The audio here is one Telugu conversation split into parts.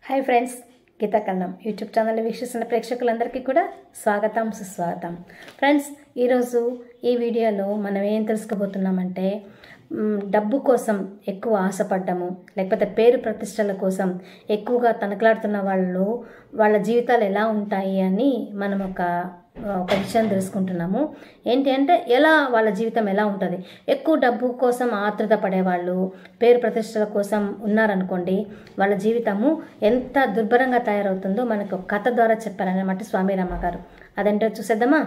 hi friends Geetha Kannam YouTube channel వీక్షిస్తున్న ప్రేక్షకులందరికీ కూడా స్వాగతం సుస్వాగతం ఫ్రెండ్స్ ఈరోజు ఈ వీడియోలో మనం ఏం తెలుసుకోబోతున్నామంటే మ్, డబ్బు కోసం ఎక్కువ ఆశపడ్డము లేకపోతే పేరు ప్రతిష్టల కోసం ఎక్కువగా తనకలాడుతున్న వాళ్ళు వాళ్ళ జీవితాలు ఎలా ఉంటాయి అని మనం ఒక ఒక విషయం తెలుసుకుంటున్నాము ఏంటి అంటే ఎలా వాళ్ళ జీవితం ఎలా ఉంటుంది ఎక్కువ డబ్బు కోసం ఆతృత పడేవాళ్ళు పేరు ప్రతిష్టల కోసం ఉన్నారనుకోండి వాళ్ళ జీవితము ఎంత దుర్భరంగా తయారవుతుందో మనకు ఒక కథ ద్వారా చెప్పారనమాట స్వామి రామ గారు అదంటే చూసేద్దామా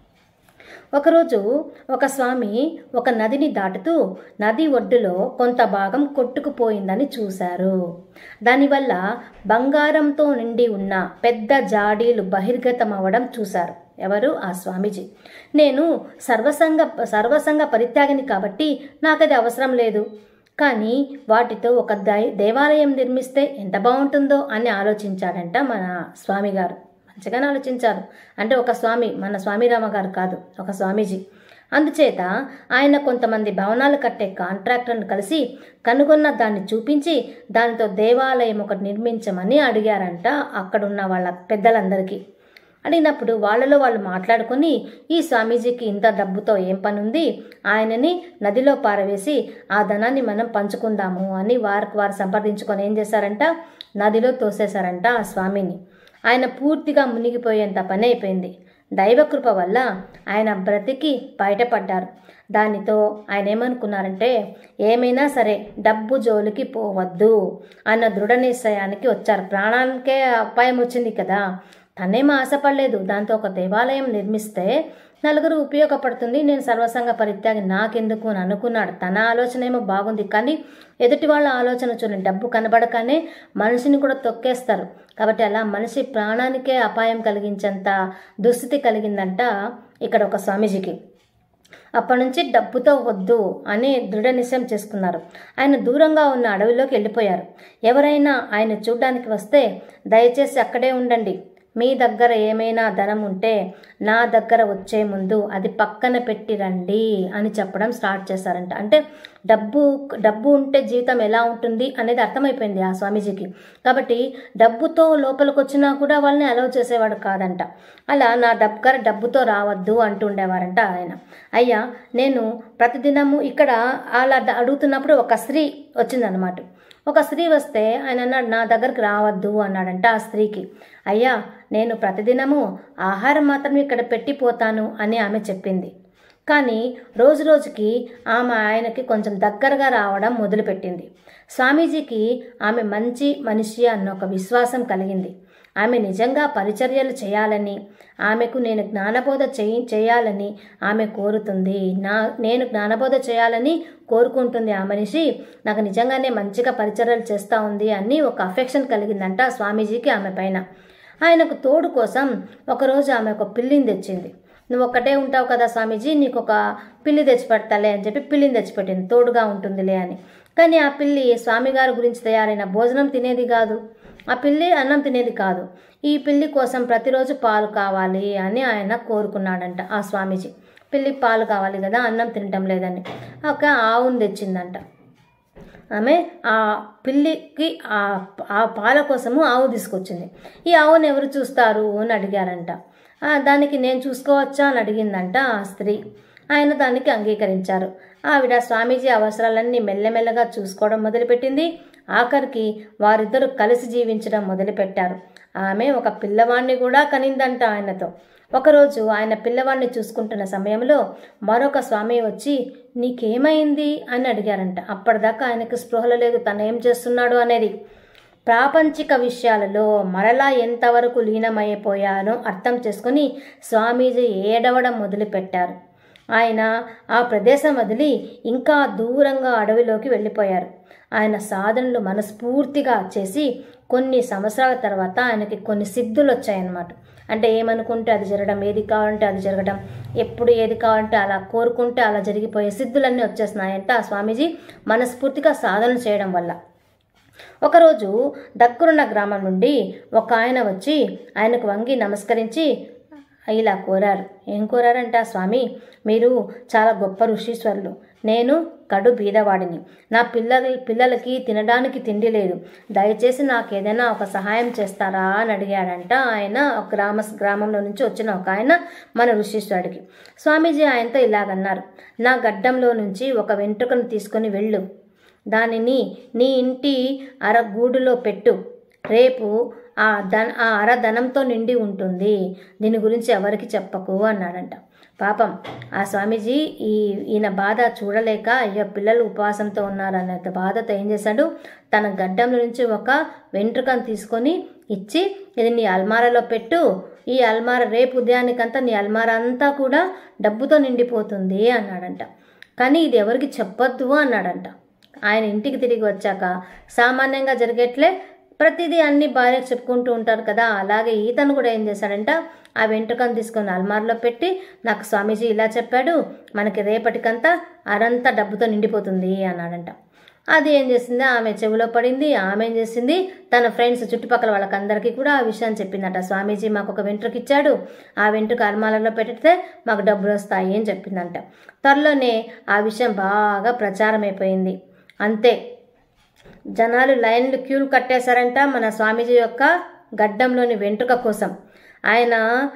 ఒకరోజు ఒక స్వామి ఒక నదిని దాటుతూ నది ఒడ్డులో కొంత భాగం కొట్టుకుపోయిందని చూశారు దానివల్ల బంగారంతో నిండి ఉన్న పెద్ద జాడీలు బహిర్గతం అవ్వడం చూశారు ఎవరు ఆ స్వామీజీ నేను సర్వసంగ సర్వసంగ పరిత్యాగిని కాబట్టి నాకది అవసరం లేదు కానీ వాటితో ఒక దై దేవాలయం నిర్మిస్తే ఎంత బాగుంటుందో అని ఆలోచించాడంట మన స్వామి గారు మంచిగానే ఆలోచించారు అంటే ఒక స్వామి మన స్వామిరామ గారు కాదు ఒక స్వామీజీ అందుచేత ఆయన కొంతమంది భవనాలు కట్టే కాంట్రాక్టర్ను కలిసి కనుగొన్న దాన్ని చూపించి దానితో దేవాలయం ఒకటి నిర్మించమని అడిగారంట అక్కడున్న వాళ్ళ పెద్దలందరికీ అడిగినప్పుడు వాళ్ళలో వాళ్ళు మాట్లాడుకొని ఈ స్వామీజీకి ఇంత డబ్బుతో ఏం పని ఉంది ఆయనని నదిలో పారవేసి ఆ ధనాన్ని మనం పంచుకుందాము అని వారికి వారు సంప్రదించుకొని ఏం చేశారంట నదిలో తోసేశారంట ఆ స్వామిని ఆయన పూర్తిగా మునిగిపోయేంత పని అయిపోయింది దైవకృప వల్ల ఆయన బ్రతికి బయటపడ్డారు దానితో ఆయన ఏమనుకున్నారంటే ఏమైనా సరే డబ్బు జోలికి పోవద్దు అన్న దృఢ నిశ్చయానికి వచ్చారు ప్రాణానికే అపాయం వచ్చింది కదా తనేం ఆశపడలేదు దాంతో ఒక దేవాలయం నిర్మిస్తే నలుగురు ఉపయోగపడుతుంది నేను సర్వసంగ పరిత్యాగి నాకెందుకు అని అనుకున్నాడు తన ఆలోచన ఏమో బాగుంది కానీ ఎదుటి వాళ్ళ ఆలోచన చూడండి డబ్బు కనబడగానే మనిషిని కూడా తొక్కేస్తారు కాబట్టి అలా మనిషి ప్రాణానికే అపాయం కలిగించేంత దుస్థితి కలిగిందంట ఇక్కడ ఒక స్వామీజీకి అప్పటి నుంచి డబ్బుతో వద్దు అని దృఢ నిశ్చయం చేసుకున్నారు ఆయన దూరంగా ఉన్న అడవిలోకి వెళ్ళిపోయారు ఎవరైనా ఆయన చూడ్డానికి వస్తే దయచేసి అక్కడే ఉండండి మీ దగ్గర ఏమైనా ధనం ఉంటే నా దగ్గర వచ్చే ముందు అది పక్కన పెట్టి రండి అని చెప్పడం స్టార్ట్ చేశారంట అంటే డబ్బు డబ్బు ఉంటే జీవితం ఎలా ఉంటుంది అనేది అర్థమైపోయింది ఆ స్వామీజీకి కాబట్టి డబ్బుతో లోపలికి వచ్చినా కూడా వాళ్ళని అలౌ చేసేవాడు కాదంట అలా నా దగ్గర డబ్బుతో రావద్దు అంటుండేవారంట ఆయన అయ్యా నేను ప్రతిదినము ఇక్కడ అలా అడుగుతున్నప్పుడు ఒక స్త్రీ వచ్చిందనమాట ఒక స్త్రీ వస్తే ఆయన అన్నాడు నా దగ్గరికి రావద్దు అన్నాడంట ఆ స్త్రీకి అయ్యా నేను ప్రతిదినము ఆహారం మాత్రం ఇక్కడ పెట్టిపోతాను అని ఆమె చెప్పింది కానీ రోజు రోజుకి ఆమె ఆయనకి కొంచెం దగ్గరగా రావడం మొదలుపెట్టింది స్వామీజీకి ఆమె మంచి మనిషి అన్న ఒక విశ్వాసం కలిగింది ఆమె నిజంగా పరిచర్యలు చేయాలని ఆమెకు నేను జ్ఞానబోధ చేయి చేయాలని ఆమె కోరుతుంది నా నేను జ్ఞానబోధ చేయాలని కోరుకుంటుంది ఆ మనిషి నాకు నిజంగానే మంచిగా పరిచర్యలు చేస్తూ ఉంది అని ఒక అఫెక్షన్ కలిగిందంట స్వామీజీకి ఆమె పైన ఆయనకు తోడు కోసం ఒకరోజు ఆమె ఒక పిల్లిని తెచ్చింది నువ్వు ఒక్కటే ఉంటావు కదా స్వామీజీ నీకు ఒక పిల్లి తెచ్చిపెడతాలే అని చెప్పి పిల్లిని తెచ్చిపెట్టింది తోడుగా ఉంటుందిలే అని కానీ ఆ పిల్లి స్వామిగారి గురించి తయారైన భోజనం తినేది కాదు ఆ పిల్లి అన్నం తినేది కాదు ఈ పిల్లి కోసం ప్రతిరోజు పాలు కావాలి అని ఆయన కోరుకున్నాడంట ఆ స్వామీజీ పిల్లి పాలు కావాలి కదా అన్నం తినటం లేదని ఒక ఆవును తెచ్చిందంట ఆమె ఆ పిల్లికి ఆ ఆ పాల కోసము ఆవు తీసుకొచ్చింది ఈ ఆవును ఎవరు చూస్తారు అని అడిగారంట "ఆ, దానికి నేను చూసుకోవచ్చా అని అడిగిందంట ఆ స్త్రీ ఆయన దానికి అంగీకరించారు ఆవిడ స్వామీజీ అవసరాలన్నీ మెల్లమెల్లగా చూసుకోవడం మొదలుపెట్టింది ఆఖరికి వారిద్దరూ కలిసి జీవించడం మొదలుపెట్టారు ఆమె ఒక పిల్లవాణ్ణి కూడా కనిందంట ఆయనతో ఒకరోజు ఆయన పిల్లవాడిని చూసుకుంటున్న సమయంలో మరొక స్వామి వచ్చి నీకేమైంది అని అడిగారంట అప్పటిదాకా ఆయనకు స్పృహలో లేదు తను ఏం చేస్తున్నాడు అనేది ప్రాపంచిక విషయాలలో మరలా ఎంతవరకు లీనమైపోయానో అర్థం చేసుకుని స్వామీజీ ఏడవడం మొదలుపెట్టారు ఆయన ఆ ప్రదేశం వదిలి ఇంకా దూరంగా అడవిలోకి వెళ్ళిపోయారు ఆయన సాధనలు మనస్ఫూర్తిగా చేసి కొన్ని సంవత్సరాల తర్వాత ఆయనకి కొన్ని సిద్ధులు వచ్చాయన్నమాట అంటే ఏమనుకుంటే అది జరగడం ఏది కావాలంటే అది జరగడం ఎప్పుడు ఏది కావాలంటే అలా కోరుకుంటే అలా జరిగిపోయే సిద్ధులన్నీ వచ్చేస్తున్నాయంట ఆ స్వామీజీ మనస్ఫూర్తిగా సాధన చేయడం వల్ల ఒకరోజు దగ్గరున్న గ్రామం నుండి ఒక ఆయన వచ్చి ఆయనకు వంగి నమస్కరించి ఇలా కోరారు ఏం కోరారంట స్వామి మీరు చాలా గొప్ప ఋషీశ్వరులు నేను కడు బీదవాడిని నా పిల్లల పిల్లలకి తినడానికి తిండి లేదు దయచేసి నాకు ఏదైనా ఒక సహాయం చేస్తారా అని అడిగాడంట ఆయన ఒక గ్రామ గ్రామంలో నుంచి వచ్చిన ఒక ఆయన మన ఋషీశ్వరుడికి స్వామీజీ ఆయనతో ఇలాగన్నారు నా గడ్డంలో నుంచి ఒక వెంట్రుకను తీసుకొని వెళ్ళు దానిని నీ ఇంటి అర గూడులో పెట్టు రేపు ఆ ధన ఆ అర ధనంతో నిండి ఉంటుంది దీని గురించి ఎవరికి చెప్పకు అన్నాడంట పాపం ఆ స్వామీజీ ఈ ఈయన బాధ చూడలేక అయ్యో పిల్లలు ఉపవాసంతో ఉన్నారనే బాధతో ఏం చేశాడు తన గడ్డంలో నుంచి ఒక వెంట్రుకను తీసుకొని ఇచ్చి ఇది నీ అల్మారాలో పెట్టు ఈ అల్మార రేపు ఉదయానికంతా నీ అల్మారా అంతా కూడా డబ్బుతో నిండిపోతుంది అన్నాడంట కానీ ఇది ఎవరికి చెప్పొద్దు అన్నాడంట ఆయన ఇంటికి తిరిగి వచ్చాక సామాన్యంగా జరిగేట్లే ప్రతిదీ అన్ని భార్యకు చెప్పుకుంటూ ఉంటారు కదా అలాగే ఈతను కూడా ఏం చేశాడంట ఆ వెంట్రుకను తీసుకొని అల్మార్లో పెట్టి నాకు స్వామీజీ ఇలా చెప్పాడు మనకి రేపటికంతా అరంతా డబ్బుతో నిండిపోతుంది అన్నాడంట అది ఏం చేసింది ఆమె చెవిలో పడింది ఆమె ఏం చేసింది తన ఫ్రెండ్స్ చుట్టుపక్కల వాళ్ళకందరికీ కూడా ఆ విషయాన్ని చెప్పిందట స్వామీజీ మాకు ఒక వెంట్రుక ఇచ్చాడు ఆ వెంట్రుక అల్మాలలో పెడితే మాకు డబ్బులు వస్తాయి అని చెప్పిందంట త్వరలోనే ఆ విషయం బాగా ప్రచారం అయిపోయింది అంతే జనాలు లైన్లు క్యూలు కట్టేశారంట మన స్వామీజీ యొక్క గడ్డంలోని వెంట్రుక కోసం ఆయన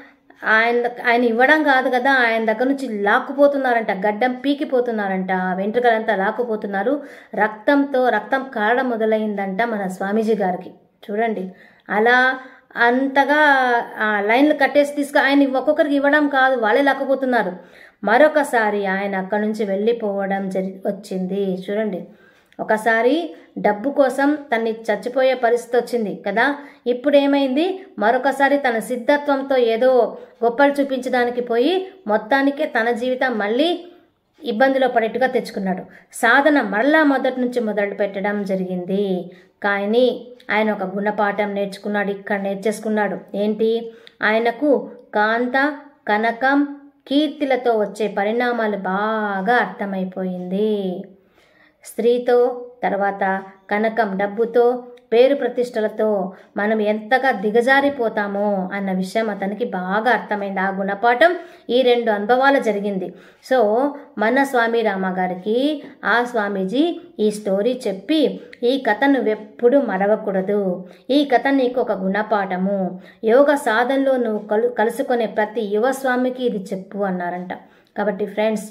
ఆయన ఆయన ఇవ్వడం కాదు కదా ఆయన దగ్గర నుంచి లాక్కుపోతున్నారంట గడ్డం పీకిపోతున్నారంట ఆ వెంట్రుకలంతా లాక్కుపోతున్నారు రక్తంతో రక్తం కారడం మొదలైందంట మన స్వామీజీ గారికి చూడండి అలా అంతగా ఆ లైన్లు కట్టేసి తీసుకు ఆయన ఒక్కొక్కరికి ఇవ్వడం కాదు వాళ్ళే లాక్కుపోతున్నారు మరొకసారి ఆయన అక్కడి నుంచి వెళ్ళిపోవడం జరి వచ్చింది చూడండి ఒకసారి డబ్బు కోసం తన్ని చచ్చిపోయే పరిస్థితి వచ్చింది కదా ఇప్పుడు ఏమైంది మరొకసారి తన సిద్ధత్వంతో ఏదో గొప్పలు చూపించడానికి పోయి మొత్తానికే తన జీవితం మళ్ళీ ఇబ్బందిలో పడేట్టుగా తెచ్చుకున్నాడు సాధన మరలా మొదటి నుంచి మొదలు పెట్టడం జరిగింది కానీ ఆయన ఒక గుణపాఠం నేర్చుకున్నాడు ఇక్కడ నేర్చేసుకున్నాడు ఏంటి ఆయనకు కాంత కనకం కీర్తిలతో వచ్చే పరిణామాలు బాగా అర్థమైపోయింది స్త్రీతో తర్వాత కనకం డబ్బుతో పేరు ప్రతిష్టలతో మనం ఎంతగా దిగజారిపోతామో అన్న విషయం అతనికి బాగా అర్థమైంది ఆ గుణపాఠం ఈ రెండు అనుభవాలు జరిగింది సో మన స్వామి రామ గారికి ఆ స్వామీజీ ఈ స్టోరీ చెప్పి ఈ కథ నువ్వెప్పుడు మరవకూడదు ఈ కథ నీకు ఒక గుణపాఠము యోగ సాధనలో నువ్వు కలు కలుసుకునే ప్రతి యువ స్వామికి ఇది చెప్పు అన్నారంట కాబట్టి ఫ్రెండ్స్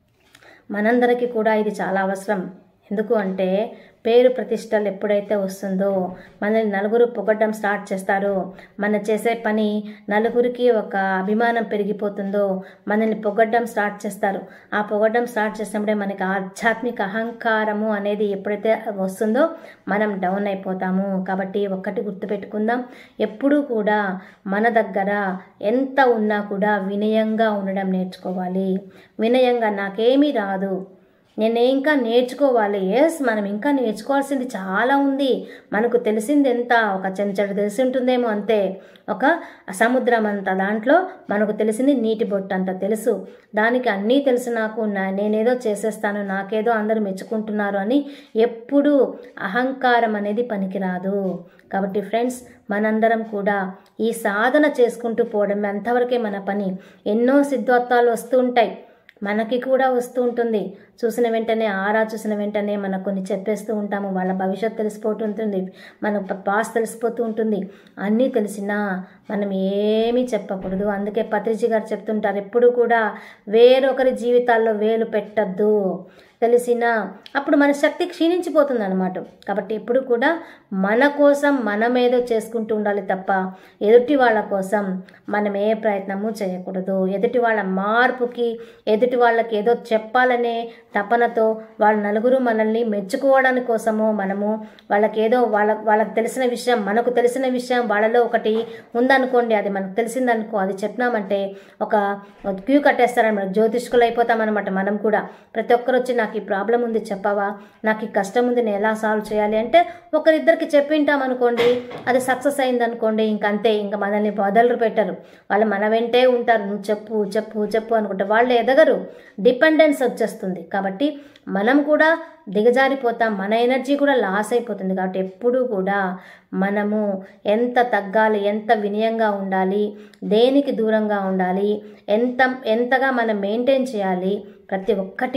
మనందరికీ కూడా ఇది చాలా అవసరం ఎందుకు అంటే పేరు ప్రతిష్టలు ఎప్పుడైతే వస్తుందో మనల్ని నలుగురు పొగడ్డం స్టార్ట్ చేస్తారో మన చేసే పని నలుగురికి ఒక అభిమానం పెరిగిపోతుందో మనల్ని పొగడ్డం స్టార్ట్ చేస్తారు ఆ పొగడ్డం స్టార్ట్ చేసినప్పుడే మనకి ఆధ్యాత్మిక అహంకారము అనేది ఎప్పుడైతే వస్తుందో మనం డౌన్ అయిపోతాము కాబట్టి ఒక్కటి గుర్తుపెట్టుకుందాం ఎప్పుడూ కూడా మన దగ్గర ఎంత ఉన్నా కూడా వినయంగా ఉండడం నేర్చుకోవాలి వినయంగా నాకేమీ రాదు నేను ఇంకా నేర్చుకోవాలి ఎస్ మనం ఇంకా నేర్చుకోవాల్సింది చాలా ఉంది మనకు తెలిసింది ఎంత ఒక చెంచడు తెలిసి ఉంటుందేమో అంతే ఒక సముద్రం అంత దాంట్లో మనకు తెలిసింది నీటి బొట్టు అంత తెలుసు దానికి అన్నీ తెలుసు నాకు నా నేనేదో చేసేస్తాను నాకేదో అందరూ మెచ్చుకుంటున్నారు అని ఎప్పుడూ అహంకారం అనేది పనికిరాదు కాబట్టి ఫ్రెండ్స్ మనందరం కూడా ఈ సాధన చేసుకుంటూ పోవడం అంతవరకే మన పని ఎన్నో సిద్ధార్థాలు వస్తూ ఉంటాయి మనకి కూడా వస్తూ ఉంటుంది చూసిన వెంటనే ఆరా చూసిన వెంటనే మనకు కొన్ని చెప్పేస్తూ ఉంటాము వాళ్ళ భవిష్యత్తు తెలిసిపోతూ ఉంటుంది మన పాస్ తెలిసిపోతూ ఉంటుంది అన్నీ తెలిసినా మనం ఏమీ చెప్పకూడదు అందుకే పత్రిజీ గారు చెప్తుంటారు ఎప్పుడు కూడా వేరొకరి జీవితాల్లో వేలు పెట్టద్దు తెలిసినా అప్పుడు మన శక్తి క్షీణించిపోతుంది అనమాట కాబట్టి ఎప్పుడు కూడా మన కోసం మనమేదో చేసుకుంటూ ఉండాలి తప్ప ఎదుటి వాళ్ళ కోసం మనం ఏ ప్రయత్నము చేయకూడదు ఎదుటి వాళ్ళ మార్పుకి ఎదుటి వాళ్ళకి ఏదో చెప్పాలనే తపనతో వాళ్ళ నలుగురు మనల్ని మెచ్చుకోవడానికి కోసము మనము వాళ్ళకి ఏదో వాళ్ళ వాళ్ళకి తెలిసిన విషయం మనకు తెలిసిన విషయం వాళ్ళలో ఒకటి ఉందనుకోండి అది మనకు తెలిసిందనుకో అది చెప్పినామంటే ఒక క్యూ కట్టేస్తారనమాట జ్యోతిష్కులు అయిపోతామన్నమాట మనం కూడా ప్రతి ఒక్కరు వచ్చి నాకు ఈ ప్రాబ్లం ఉంది చెప్పవా నాకు ఈ కష్టం ఉంది నేను ఎలా సాల్వ్ చేయాలి అంటే ఒకరిద్దరికి చెప్పింటాం అనుకోండి అది సక్సెస్ అయింది అనుకోండి ఇంకంతే ఇంకా మనల్ని వదలరు పెట్టరు వాళ్ళు మన వెంటే ఉంటారు నువ్వు చెప్పు చెప్పు చెప్పు అనుకుంటే వాళ్ళు ఎదగరు డిపెండెన్స్ వచ్చేస్తుంది కాబట్టి మనం కూడా దిగజారిపోతాం మన ఎనర్జీ కూడా లాస్ అయిపోతుంది కాబట్టి ఎప్పుడూ కూడా మనము ఎంత తగ్గాలి ఎంత వినయంగా ఉండాలి దేనికి దూరంగా ఉండాలి ఎంత ఎంతగా మనం మెయింటైన్ చేయాలి ప్రతి ఒక్కటి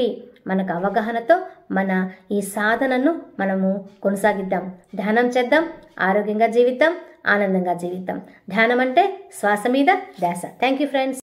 మనకు అవగాహనతో మన ఈ సాధనను మనము కొనసాగిద్దాం ధ్యానం చేద్దాం ఆరోగ్యంగా జీవితం ఆనందంగా జీవితం ధ్యానం అంటే శ్వాస మీద ధ్యాస థ్యాంక్ యూ ఫ్రెండ్స్